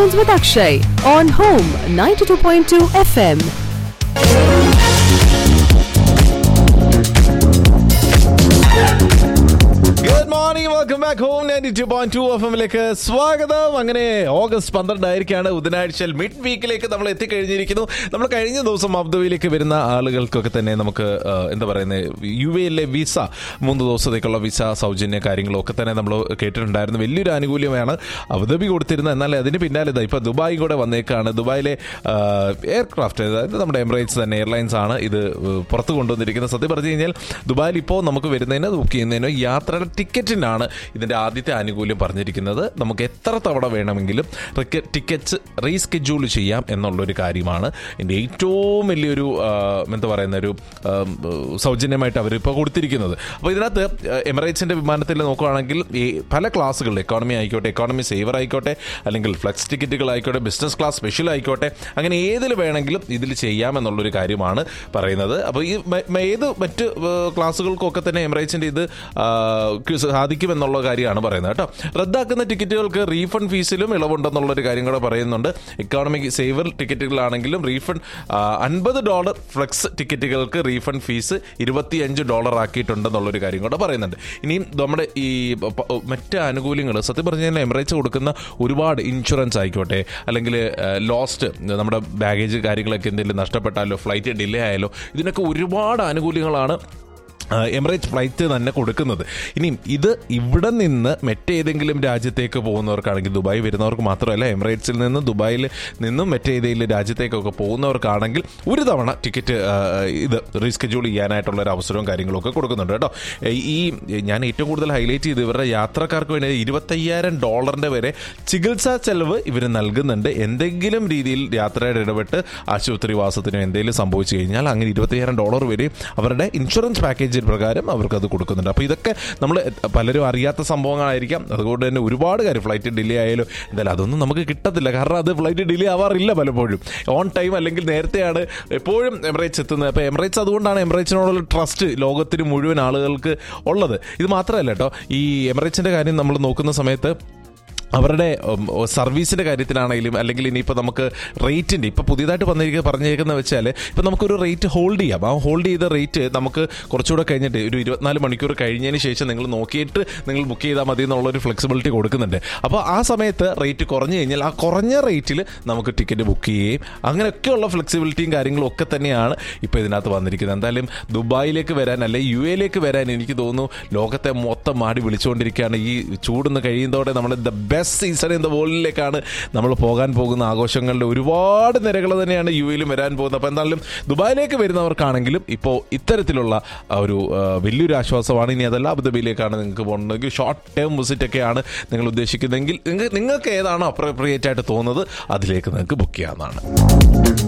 Afternoons with Akshay on Home 92.2 FM. Good morning welcome back home ninety two point two F എമ്മിലേക്ക് സ്വാഗതം അങ്ങനെ August പന്ത്രണ്ടായിരിക്കാണ് ബുധനാഴ്ച mid വീക്കിലേക്ക് നമ്മൾ എത്തിക്കഴിഞ്ഞിരിക്കുന്നു നമ്മൾ കഴിഞ്ഞ ദിവസം അബ്ദുബൈയിലേക്ക് വരുന്ന ആളുകൾക്കൊക്കെ തന്നെ നമുക്ക് ആ, എന്താ പറയുന്നത് യു എയിലെ വിസ മൂന്ന് ദിവസത്തേക്കുള്ള വിസ സൗജന്യ കാര്യങ്ങളും ഒക്കെ തന്നെ നമ്മൾ കേട്ടിട്ടുണ്ടായിരുന്നു വലിയൊരു ആനുകൂല്യമാണ് അബുദാബി കൊടുത്തിരുന്നത് എന്നാൽ അതിന് പിന്നാലെ ഇതാ ഇപ്പോൾ ദുബായ് കൂടെ വന്നേക്കാണ് ദുബായിലെ എയർക്രാഫ്റ്റ് അതായത് നമ്മുടെ എമിറേറ്റ്സ് തന്നെ എയർലൈൻസ് ആണ് ഇത് ഏഹ്, പുറത്ത് കൊണ്ടുവന്നിരിക്കുന്നത് സത്യം പറഞ്ഞു കഴിഞ്ഞാൽ ദുബായിൽ ഇപ്പോൾ നമുക്ക് വരുന്നതിനോ ബുക്ക് ചെയ്യുന്നതിനോ യാത്രയുടെ ടിക്കറ്റിനാണ് ഇതിന്റെ ആദ്യത്തെ ആനുകൂല്യം പറഞ്ഞിരിക്കുന്നത് നമുക്ക് എത്ര തവണ വേണമെങ്കിലും ടിക്കറ്റ്സ് റീസ്കെഡ്യൂൾ ചെയ്യാം എന്നുള്ളൊരു കാര്യമാണ് ഇതിന്റെ ഏറ്റവും വലിയൊരു ആ, എന്താ പറയുന്ന ഒരു ആ, സൗജന്യമായിട്ട് അവർ ഇപ്പോൾ കൊടുത്തിരിക്കുന്നത് അപ്പോൾ ഇതിനകത്ത് എമിറേറ്റ്സിന്റെ വിമാനത്തിൽ നോക്കുകയാണെങ്കിൽ ഈ പല ക്ലാസ്സുകളിൽ എക്കോണമി ആയിക്കോട്ടെ എക്കോണമി സേവർ ആയിക്കോട്ടെ അല്ലെങ്കിൽ ഫ്ലെക്സ് ടിക്കറ്റുകൾ ആയിക്കോട്ടെ ബിസിനസ് ക്ലാസ് സ്പെഷ്യൽ ആയിക്കോട്ടെ അങ്ങനെ ഏതിൽ വേണമെങ്കിലും ഇതിൽ ചെയ്യാം എന്നുള്ളൊരു കാര്യമാണ് പറയുന്നത് അപ്പോൾ ഈ മ- മ- ഏത് മറ്റ് ഏഹ്, ക്ലാസ്സുകൾക്കൊക്കെ തന്നെ എമിറേറ്റ്സിന്റെ ഇത് ആ, ക്ക് സാധിക്കുമെന്നുള്ള കാര്യമാണ് പറയുന്നത് കേട്ടോ റദ്ദാക്കുന്ന ടിക്കറ്റുകൾക്ക് റീഫണ്ട് ഫീസിലും ഇളവുണ്ടെന്നുള്ളൊരു കാര്യം കൂടെ പറയുന്നുണ്ട് എക്കോണമിക് സേവർ ടിക്കറ്റുകളാണെങ്കിലും റീഫണ്ട് അൻപത് ഡോളർ ഫ്ലെക്സ് ടിക്കറ്റുകൾക്ക് റീഫണ്ട് ഫീസ് ഇരുപത്തിയഞ്ച് ഡോളർ ആക്കിയിട്ടുണ്ടെന്നുള്ളൊരു കാര്യം കൂടെ പറയുന്നുണ്ട് ഇനിയും നമ്മുടെ ഈ പ- മറ്റ് ആനുകൂല്യങ്ങൾ സത്യം പറഞ്ഞു കഴിഞ്ഞാൽ എമിറേറ്റ്സ് കൊടുക്കുന്ന ഒരുപാട് ഇൻഷുറൻസ് ആയിക്കോട്ടെ അല്ലെങ്കിൽ ലോസ്റ്റ് നമ്മുടെ ബാഗേജ് കാര്യങ്ങളൊക്കെ എന്തെങ്കിലും നഷ്ടപ്പെട്ടാലോ ഫ്ലൈറ്റ് ഡിലേ ആയാലോ ഇതിനൊക്കെ ഒരുപാട് ആനുകൂല്യങ്ങളാണ് ആ, എമിറേറ്റ്സ് ഫ്ലൈറ്റ് തന്നെ കൊടുക്കുന്നത് ഇനിയും ഇത് ഇവിടെ നിന്ന് മറ്റേതെങ്കിലും രാജ്യത്തേക്ക് പോകുന്നവർക്കാണെങ്കിൽ ദുബായ് വരുന്നവർക്ക് മാത്രമല്ല എമിറേറ്റ്സിൽ നിന്ന് ദുബായിൽ നിന്നും മറ്റേതെങ്കിലും രാജ്യത്തേക്കൊക്കെ പോകുന്നവർക്കാണെങ്കിൽ ഒരു തവണ ടിക്കറ്റ് ആ, ഇത് റീസ്കെഡ്യൂൾ ചെയ്യാനായിട്ടുള്ള ഒരു അവസരവും കാര്യങ്ങളൊക്കെ കൊടുക്കുന്നുണ്ട് കേട്ടോ ഈ ഞാൻ ഏറ്റവും കൂടുതൽ ഹൈലൈറ്റ് ചെയ്ത് ഇവരുടെ യാത്രക്കാർക്ക് വേണ്ടി ഇരുപത്തയ്യായിരം ഡോളറിന്റെ വരെ ചികിത്സാ ചെലവ് ഇവർ നൽകുന്നുണ്ട് എന്തെങ്കിലും രീതിയിൽ യാത്രയുടെ ഇടപെട്ട് ആശുപത്രി വാസത്തിനോ എന്തെങ്കിലും സംഭവിച്ചു കഴിഞ്ഞാൽ അങ്ങനെ ഇരുപത്തയ്യായിരം ഡോളർ വരെ അവരുടെ ഇൻഷുറൻസ് പാക്കേജ് പ്രകാരം അവർക്ക് അത് കൊടുക്കുന്നുണ്ട് അപ്പോൾ ഇതൊക്കെ നമ്മൾ പലരും അറിയാത്ത സംഭവങ്ങളായിരിക്കാം അതുകൊണ്ട് തന്നെ ഒരുപാട് കാര്യം ഫ്ലൈറ്റ് ഡിലേ ആയാലും എന്തായാലും അതൊന്നും നമുക്ക് കിട്ടത്തില്ല കാരണം അത് ഫ്ലൈറ്റ് ഡിലേ ആവാറില്ല പലപ്പോഴും ഓൺ ടൈം അല്ലെങ്കിൽ നേരത്തെയാണ് എപ്പോഴും എമിറേറ്റ്സ് എത്തുന്നത് അപ്പോൾ എമിറേറ്റ്സ് അതുകൊണ്ടാണ് എമിറേറ്റ്സിനോടുള്ള ട്രസ്റ്റ് ലോകത്തിന് മുഴുവൻ ആളുകൾക്ക് ഉള്ളത് ഇത് മാത്രമല്ല കേട്ടോ ഈ എമിറേറ്റ്സിന്റെ കാര്യം നമ്മൾ നോക്കുന്ന സമയത്ത് അവരുടെ ഉം, സർവീസിന്റെ കാര്യത്തിലാണെങ്കിലും അല്ലെങ്കിൽ ഇനിയിപ്പോൾ നമുക്ക് റേറ്റിന്റെ ഇപ്പൊ പുതിയതായിട്ട് വന്നിരിക്കുന്ന പറഞ്ഞേക്കുന്ന വെച്ചാൽ ഇപ്പൊ നമുക്കൊരു റേറ്റ് ഹോൾഡ് ചെയ്യാം ആ ഹോൾഡ് ചെയ്ത റേറ്റ് നമുക്ക് കുറച്ചുകൂടെ കഴിഞ്ഞിട്ട് ഒരു ഇരുപത്തിനാല് മണിക്കൂർ കഴിഞ്ഞതിന് ശേഷം നിങ്ങൾ നോക്കിയിട്ട് നിങ്ങൾ ബുക്ക് ചെയ്താൽ മതി എന്നുള്ളൊരു ഫ്ലെക്സിബിലിറ്റി കൊടുക്കുന്നുണ്ട് അപ്പോൾ ആ സമയത്ത് റേറ്റ് കുറഞ്ഞു കഴിഞ്ഞാൽ ആ കുറഞ്ഞ റേറ്റിൽ നമുക്ക് ടിക്കറ്റ് ബുക്ക് ചെയ്യുകയും അങ്ങനെയൊക്കെയുള്ള ഫ്ലെക്സിബിലിറ്റിയും കാര്യങ്ങളും ഒക്കെ തന്നെയാണ് ഇപ്പോൾ ഇതിനകത്ത് വന്നിരിക്കുന്നത് എന്തായാലും ദുബായിലേക്ക് വരാൻ അല്ലെ യു എയിലേക്ക് വരാൻ എനിക്ക് തോന്നുന്നു ലോകത്തെ മൊത്തം മാടി വിളിച്ചുകൊണ്ടിരിക്കുകയാണ് ഈ ചൂടുന്ന് കഴിയുന്നതോടെ നമ്മൾ the best season in the വേൾഡിലേക്കാണ് നമ്മൾ പോകാൻ പോകുന്ന ആഘോഷങ്ങളുടെ ഒരുപാട് നിരകൾ തന്നെയാണ് യു എയിലും വരാൻ പോകുന്നത് അപ്പോൾ എന്തായാലും ദുബായിലേക്ക് വരുന്നവർക്കാണെങ്കിലും ഇപ്പോൾ ഇത്തരത്തിലുള്ള ആ ഒരു ആ, വലിയൊരു ആശ്വാസമാണ് ഇനി അതല്ല അബുദാബിയിലേക്കാണ് നിങ്ങൾക്ക് പോകുന്നതെങ്കിൽ ഷോർട്ട് ടേം വിസിറ്റ് ഒക്കെയാണ് നിങ്ങൾ ഉദ്ദേശിക്കുന്നതെങ്കിൽ നിങ്ങൾക്ക് നിങ്ങൾക്ക് ഏതാണോ അപ്രോപ്രിയേറ്റ് ആയിട്ട് തോന്നുന്നത് അതിലേക്ക് നിങ്ങൾക്ക് ബുക്ക് ചെയ്യാവുന്നതാണ്